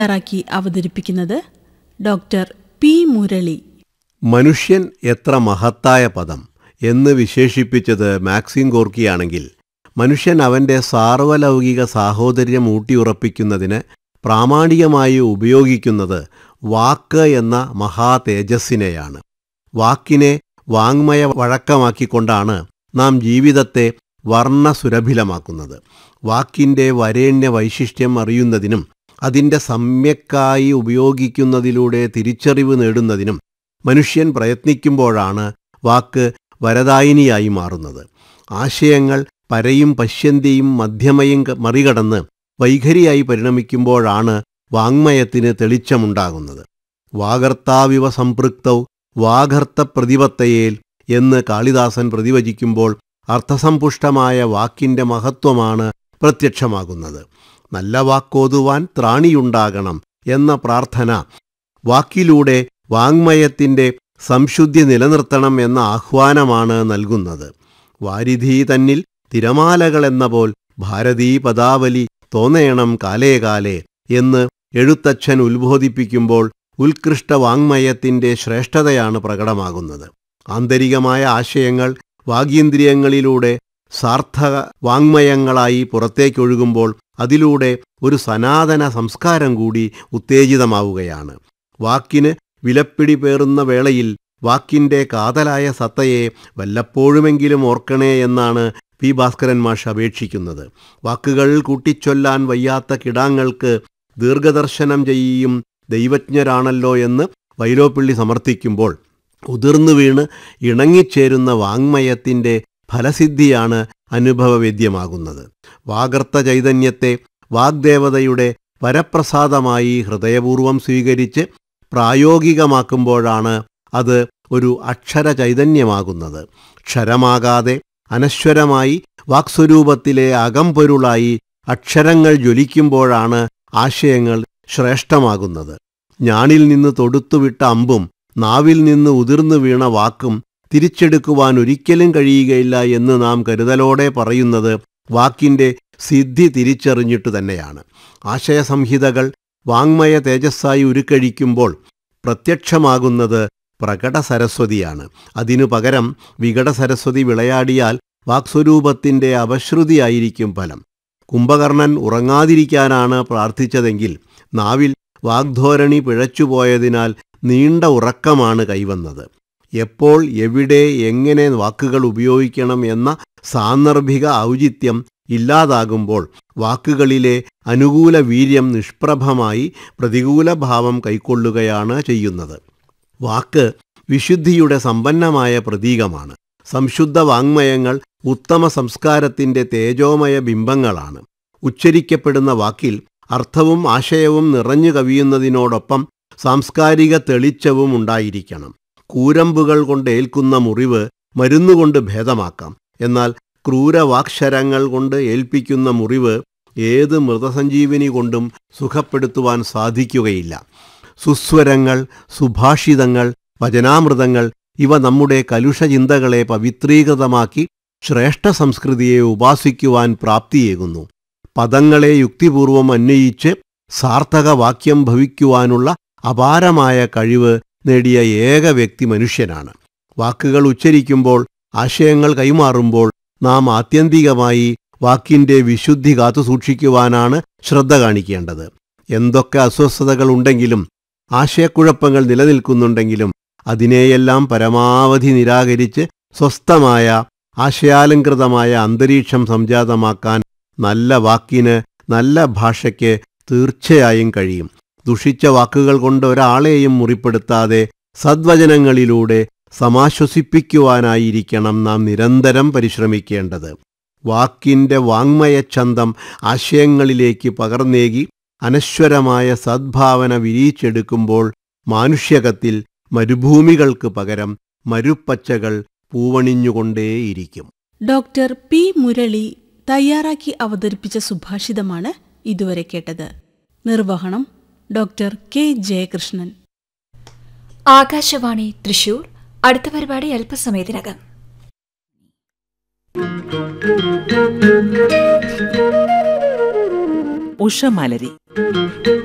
തയ്യാറാക്കി അവതരിപ്പിക്കുന്നത് doctor P Murali മനുഷ്യൻ എത്ര മഹത്തായ പദം എന്ന് വിശേഷിപ്പിച്ചത് മാക്സിം ഗോർക്കിയാണെങ്കിൽ മനുഷ്യൻ അവൻ്റെ സാർവലൗകിക സാഹോദര്യം ഊട്ടിയുറപ്പിക്കുന്നതിന് പ്രാമാണികമായി ഉപയോഗിക്കുന്നത് വാക്ക് എന്ന മഹാ തേജസ്സിനെയാണ് വാക്കിനെ വാങ്മയ വഴക്കമാക്കിക്കൊണ്ടാണ് നാം ജീവിതത്തെ വർണ്ണസുരഭിലമാക്കുന്നത് വാക്കിൻ്റെ വരേണ്യ വൈശിഷ്ട്യം അറിയുന്നതിനും അതിൻ്റെ സമ്യക്കായി ഉപയോഗിക്കുന്നതിലൂടെ തിരിച്ചറിവ് നേടുന്നതിനും മനുഷ്യൻ പ്രയത്നിക്കുമ്പോഴാണ് വാക്ക് വരദായിനിയായി മാറുന്നത് ആശയങ്ങൾ പരയും പശ്യന്തിയും മധ്യമയും ക- മറികടന്ന് വൈഖരിയായി പരിണമിക്കുമ്പോഴാണ് വാങ്മയത്തിന് തെളിച്ചമുണ്ടാകുന്നത് വാഗർത്താവിവ സംപൃക്തൗ വാഗർത്ത പ്രതിപത്തയേൽ എന്ന് കാളിദാസൻ പ്രതിവചിക്കുമ്പോൾ അർത്ഥസമ്പുഷ്ടമായ വാക്കിൻ്റെ മഹത്വമാണ് പ്രത്യക്ഷമാകുന്നത് നല്ല വാക്കോതുവാൻ ത്രാണിയുണ്ടാകണം എന്ന പ്രാർത്ഥന വാക്കിലൂടെ വാങ്മയത്തിൻ്റെ സംശുദ്ധി നിലനിർത്തണം എന്ന ആഹ്വാനമാണ് നൽകുന്നത് വാരിധി തന്നിൽ തിരമാലകൾ എന്ന പോൽ ഭാരതീ പദാവലി തോന്നേണം കാലേ കാലേ എന്ന് എഴുത്തച്ഛൻ ഉത്ബോധിപ്പിക്കുമ്പോൾ ഉത്കൃഷ്ട വാങ്മയത്തിൻ്റെ ശ്രേഷ്ഠതയാണ് പ്രകടമാകുന്നത് ആന്തരികമായ ആശയങ്ങൾ വാഗീന്ദ്രിയങ്ങളിലൂടെ സാർത്ഥക വാങ്മയങ്ങളായി പുറത്തേക്കൊഴുകുമ്പോൾ അതിലൂടെ ഒരു സനാതന സംസ്കാരം കൂടി ഉത്തേജിതമാവുകയാണ് വാക്കിന് വിലപ്പിടി പേറുന്ന വേളയിൽ വാക്കിൻ്റെ കാതലായ സത്തയെ വല്ലപ്പോഴുമെങ്കിലും ഓർക്കണേ എന്നാണ് പി ഭാസ്കരൻ മാഷ് അപേക്ഷിക്കുന്നത് വാക്കുകൾ കൂട്ടിച്ചൊല്ലാൻ വയ്യാത്ത കിടാങ്ങൾക്ക് ദീർഘദർശനം ചെയ്യും ദൈവജ്ഞരാണല്ലോ എന്ന് വൈലോപ്പിള്ളി സമർത്ഥിക്കുമ്പോൾ ഉതിർന്നു വീണ് ഇണങ്ങിച്ചേരുന്ന വാങ്മയത്തിൻ്റെ ഫലസിദ്ധിയാണ് അനുഭവവേദ്യമാകുന്നത് വാഗർത്ത ചൈതന്യത്തെ വാഗ്ദേവതയുടെ വരപ്രസാദമായി ഹൃദയപൂർവം സ്വീകരിച്ച് പ്രായോഗികമാക്കുമ്പോഴാണ് അത് ഒരു അക്ഷര ചൈതന്യമാകുന്നത് ക്ഷരമാകാതെ അനശ്വരമായി വാക്സ്വരൂപത്തിലെ അകംപൊരുളായി അക്ഷരങ്ങൾ ജ്വലിക്കുമ്പോഴാണ് ആശയങ്ങൾ ശ്രേഷ്ഠമാകുന്നത് ഞാണിൽ നിന്ന് തൊടുത്തുവിട്ട അമ്പും നാവിൽ നിന്ന് ഉതിർന്നു വീണ വാക്കും തിരിച്ചെടുക്കുവാൻ ഒരിക്കലും കഴിയുകയില്ല എന്ന് നാം കരുതലോടെ പറയുന്നത് വാക്കിൻ്റെ സിദ്ധി തിരിച്ചറിഞ്ഞിട്ടു തന്നെയാണ് ആശയസംഹിതകൾ വാങ്മയ തേജസ്സായി ഉരുക്കഴിക്കുമ്പോൾ പ്രത്യക്ഷമാകുന്നത് പ്രകട സരസ്വതിയാണ് അതിനു പകരം വികട സരസ്വതി വിളയാടിയാൽ വാക്സ്വരൂപത്തിൻ്റെ അപശ്രുതിയായിരിക്കും ഫലം കുംഭകർണൻ ഉറങ്ങാതിരിക്കാനാണ് പ്രാർത്ഥിച്ചതെങ്കിൽ നാവിൽ വാഗ്ധോരണി പിഴച്ചുപോയതിനാൽ നീണ്ട ഉറക്കമാണ് കൈവന്നത് എപ്പോൾ എവിടെ എങ്ങനെ വാക്കുകൾ ഉപയോഗിക്കണം എന്ന സാന്ദർഭിക ഔചിത്യം ഇല്ലാതാകുമ്പോൾ വാക്കുകളിലെ അനുകൂല വീര്യം നിഷ്പ്രഭമായി പ്രതികൂല ഭാവം കൈക്കൊള്ളുകയാണ് ചെയ്യുന്നത് വാക്ക് വിശുദ്ധിയുടെ സമ്പന്നമായ പ്രതീകമാണ് സംശുദ്ധ വാങ്മയങ്ങൾ ഉത്തമ സംസ്കാരത്തിൻ്റെ തേജോമയ ബിംബങ്ങളാണ് ഉച്ചരിക്കപ്പെടുന്ന വാക്കിൽ അർത്ഥവും ആശയവും നിറഞ്ഞു കവിയുന്നതിനോടൊപ്പം സാംസ്കാരിക തെളിച്ചവും ഉണ്ടായിരിക്കണം കൂരമ്പുകൾ കൊണ്ട് ഏൽക്കുന്ന മുറിവ് മരുന്നുകൊണ്ട് ഭേദമാക്കാം എന്നാൽ ക്രൂരവാക്ഷരങ്ങൾ കൊണ്ട് ഏൽപ്പിക്കുന്ന മുറിവ് ഏത് മൃതസഞ്ജീവിനി കൊണ്ടും സുഖപ്പെടുത്തുവാൻ സാധിക്കുകയില്ല സുസ്വരങ്ങൾ സുഭാഷിതങ്ങൾ വചനാമൃതങ്ങൾ ഇവ നമ്മുടെ കലുഷചിന്തകളെ പവിത്രീകൃതമാക്കി ശ്രേഷ്ഠ സംസ്കൃതിയെ ഉപാസിക്കുവാൻ പ്രാപ്തിയേകുന്നു പദങ്ങളെ യുക്തിപൂർവം അന്വയിച്ച് സാർത്ഥക വാക്യം ഭവിക്കുവാനുള്ള അപാരമായ കഴിവ് നേടിയ ഏക വ്യക്തി മനുഷ്യനാണ് വാക്കുകൾ ഉച്ചരിക്കുമ്പോൾ ആശയങ്ങൾ കൈമാറുമ്പോൾ നാം ആത്യന്തികമായി വാക്കിൻ്റെ വിശുദ്ധി കാത്തുസൂക്ഷിക്കുവാനാണ് ശ്രദ്ധ കാണിക്കേണ്ടത് എന്തൊക്കെ അസ്വസ്ഥതകൾ ഉണ്ടെങ്കിലും ആശയക്കുഴപ്പങ്ങൾ നിലനിൽക്കുന്നുണ്ടെങ്കിലും അതിനെയെല്ലാം പരമാവധി നിരാകരിച്ച് സ്വസ്ഥമായ ആശയാലങ്കൃതമായ അന്തരീക്ഷം സംജാതമാക്കാൻ നല്ല വാക്കിന് നല്ല ഭാഷയ്ക്ക് തീർച്ചയായും കഴിയും ദുഷിച്ച വാക്കുകൾ കൊണ്ട് ഒരാളെയും മുറിപ്പെടുത്താതെ സദ്വചനങ്ങളിലൂടെ സമാശ്വസിപ്പിക്കുവാനായിരിക്കണം നാം നിരന്തരം പരിശ്രമിക്കേണ്ടത് വാക്കിൻ്റെ വാങ്മയച്ഛന്തം ആശയങ്ങളിലേക്ക് പകർന്നേകി അനശ്വരമായ സദ്ഭാവന വിരിയിച്ചെടുക്കുമ്പോൾ മാനുഷ്യകത്തിൽ മരുഭൂമികൾക്ക് പകരം മരുപ്പച്ചകൾ പൂവണിഞ്ഞുകൊണ്ടേയിരിക്കും ഡോക്ടർ പി മുരളി തയ്യാറാക്കി അവതരിപ്പിച്ച സുഭാഷിതമാണ് ഇതുവരെ കേട്ടത് നിർവഹണം ഡോക്ടർ കെ ജയകൃഷ്ണൻ ആകാശവാണി തൃശൂർ അടുത്ത പരിപാടി അല്പസമയത്തിനകം ഉഷമലരി